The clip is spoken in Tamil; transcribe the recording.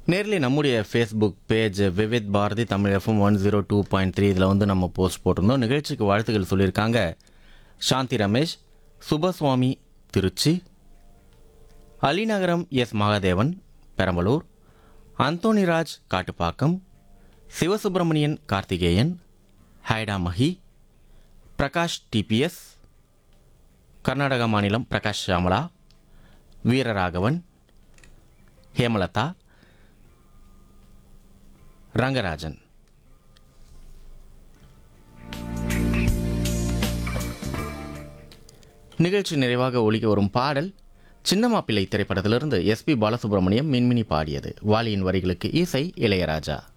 நேரில் நம்முடைய Facebook page Vividh Bharati Tamil FM one zero two point three இதில் வந்து நம்ம போஸ்ட் போட்டிருந்தோம் நிகழ்ச்சிக்கு வாழ்த்துக்கள் சொல்லியிருக்காங்க சாந்தி ரமேஷ் சுபசுவாமி திருச்சி அலிநகரம் எஸ் மகாதேவன் பெரம்பலூர் அந்தோணிராஜ் காட்டுப்பாக்கம் சிவசுப்பிரமணியன் கார்த்திகேயன் ஹைடா மஹி பிரகாஷ் டிபிஎஸ் கர்நாடக மாநிலம் பிரகாஷ் ஷாமலா வீரராகவன் ஹேமலதா ரங்கராஜன் நிகழ்ச்சி நிறைவாக ஒலிக்க வரும் பாடல் சின்னமாப்பிள்ளை திரைப்படத்திலிருந்து எஸ்பி பாலசுப்ரமணியம் மின்மினி பாடியது வாலியின் வரிகளுக்கு இசை இளையராஜா